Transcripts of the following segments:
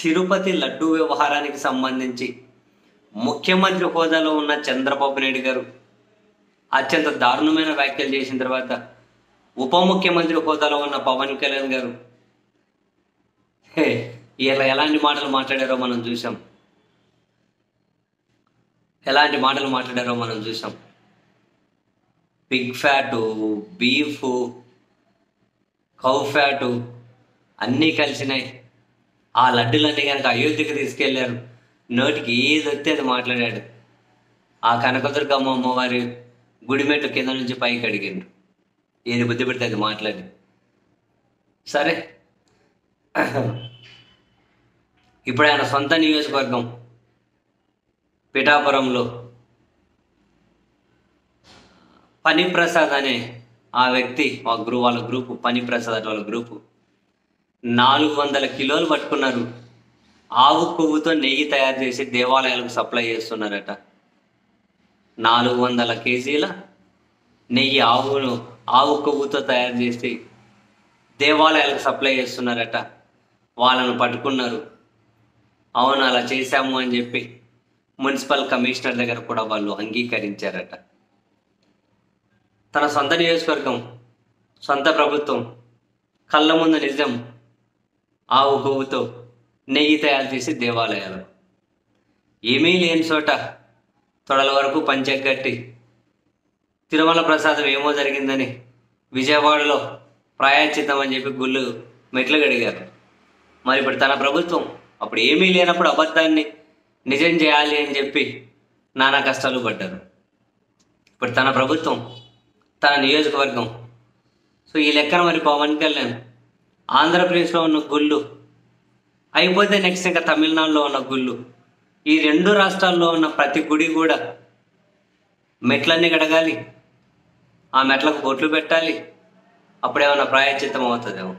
తిరుపతి లడ్డు వ్యవహారానికి సంబంధించి ముఖ్యమంత్రి హోదాలో ఉన్న చంద్రబాబు నాయుడు గారు అత్యంత దారుణమైన వ్యాఖ్యలు చేసిన తర్వాత ఉప ముఖ్యమంత్రి హోదాలో ఉన్న పవన్ కళ్యాణ్ గారు హే, ఇలా ఎలాంటి మాటలు మాట్లాడారో మనం చూసాం ఎలాంటి మాటలు మాట్లాడారో మనం చూసాం pig fat beef cow fat అన్నీ కలిసినాయి ఆ లడ్డులన్నీ కనుక అయోధ్యకి తీసుకెళ్లారు నోటికి ఏది వస్తే అది మాట్లాడాడు ఆ కనకదుర్గమ్మ అమ్మవారి గుడిమెట్టు కింద నుంచి పైకి అడిగిండు ఏది బుద్ధి పెడితే అది మాట్లాడి సరే ఇప్పుడు ఆయన సొంత నియోజకవర్గం పిఠాపురంలో పని ప్రసాద్ అనే ఆ వ్యక్తి ఆ గ్రూ వాళ్ళ గ్రూపు పని ప్రసాద్ అనే వాళ్ళ గ్రూపు నాలుగు వందల కిలోలు పట్టుకున్నారు ఆవు కొవ్వుతో నెయ్యి తయారు చేసి దేవాలయాలకు సప్లై చేస్తున్నారట నాలుగు వందల కేజీల నెయ్యి ఆవును ఆవు కొవ్వుతో తయారు చేసి దేవాలయాలకు సప్లై చేస్తున్నారట వాళ్ళను పట్టుకున్నారు అవును అలా చేశాము అని చెప్పి మున్సిపల్ కమిషనర్ దగ్గర కూడా వాళ్ళు అంగీకరించారట తన సొంత నియోజకవర్గం సొంత ప్రభుత్వం కళ్ళ ముందు నిజం ఆవు కొవ్వుతో నెయ్యి తయారు చేసి దేవాలయాలు ఏమీ లేని చోట తొడల వరకు పంచెక్కట్టి తిరుమల ప్రసాదం ఏమో జరిగిందని విజయవాడలో ప్రాయశ్చిత్తం అని చెప్పి గుళ్ళు మెట్లు గడిగారు మరి ఇప్పుడు తన ప్రభుత్వం అప్పుడు ఏమీ లేనప్పుడు అబద్ధాన్ని నిజం చేయాలి అని చెప్పి నానా కష్టాలు పడ్డారు ఇప్పుడు తన ప్రభుత్వం తన నియోజకవర్గం సో ఈ లెక్కన మరి పవన్ కళ్యాణ్ ఆంధ్రప్రదేశ్లో ఉన్న గుళ్ళు అయిపోతే నెక్స్ట్ ఇంకా తమిళనాడులో ఉన్న గుళ్ళు ఈ రెండు రాష్ట్రాల్లో ఉన్న ప్రతి గుడి కూడా మెట్లన్నీ గడగాలి ఆ మెట్లకు బొట్లు పెట్టాలి అప్పుడేమన్నా ప్రాయశ్చిత్తం అవుతుందేమో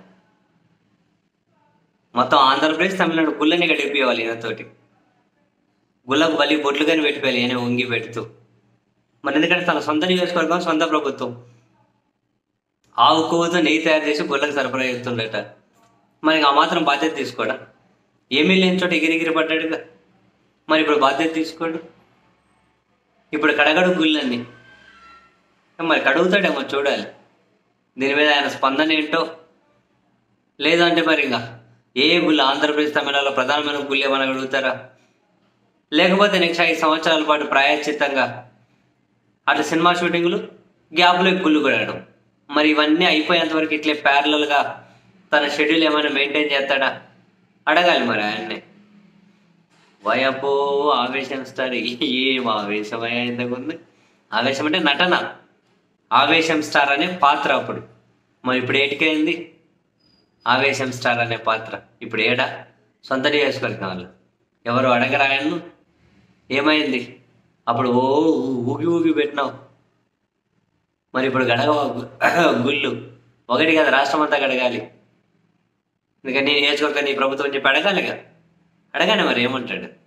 మొత్తం ఆంధ్రప్రదేశ్ తమిళనాడు గుళ్ళని గడిపియాలి ఈయనతోటి గుళ్ళకు బలి బొట్లు కానీ పెట్టిపోయాలి ఈయన వంగి పెడుతూ మరి ఎందుకంటే తన సొంత నియోజకవర్గం సొంత ప్రభుత్వం ఆవు కొవ్వుతో నెయ్యి తయారు చేసి గుళ్ళకి సరఫరా చేస్తుండట మరి ఆ మాత్రం బాధ్యత తీసుకోడా ఏమీ లేని చోట ఎగిరిగిరి పడ్డాడుగా మరి ఇప్పుడు బాధ్యత తీసుకోడు ఇప్పుడు కడగడు గుళ్ళన్నీ మరి కడుగుతాడేమో చూడాలి దీని మీద ఆయన స్పందన ఏంటో లేదంటే మరి ఇంకా ఏ గుళ్ళు ఆంధ్రప్రదేశ్ తమిళనాడులో ప్రధానమైన గుళ్ళు ఏమైనా అడుగుతారా లేకపోతే నెక్స్ట్ ఐదు సంవత్సరాల పాటు ప్రాయశ్చిత్తంగా అట్లా సినిమా షూటింగ్లు గ్యాప్లో గుళ్ళు కొడడం మరి ఇవన్నీ అయిపోయేంత వరకు ఇట్లే ప్యారలల్గా తన షెడ్యూల్ ఏమైనా మెయింటైన్ చేస్తాడా అడగాలి మరి ఆయన్నే వయపో ఆవేశం స్టార్ ఏం ఆవేశమయ్యా ఇంతకుముందు ఆవేశం అంటే నటన ఆవేశం స్టార్ అనే పాత్ర అప్పుడు మరి ఇప్పుడు ఏటికైంది ఆవేశం స్టార్ అనే పాత్ర ఇప్పుడు ఏడా సొంత నియోజకవర్గం వాళ్ళు ఎవరు అడగరాయన్ను ఏమైంది అప్పుడు ఓ ఊగి ఊగి పెట్టినావు మరి ఇప్పుడు గడగవా గు- గుళ్ళు ఒకటి కదా రాష్ట్రం అంతా గడగాలి అందుకని నీ నియోజకవర్గం నీ ప్రభుత్వం చెప్పి అడగాలిగా అడగానే మరి ఏమంటాడు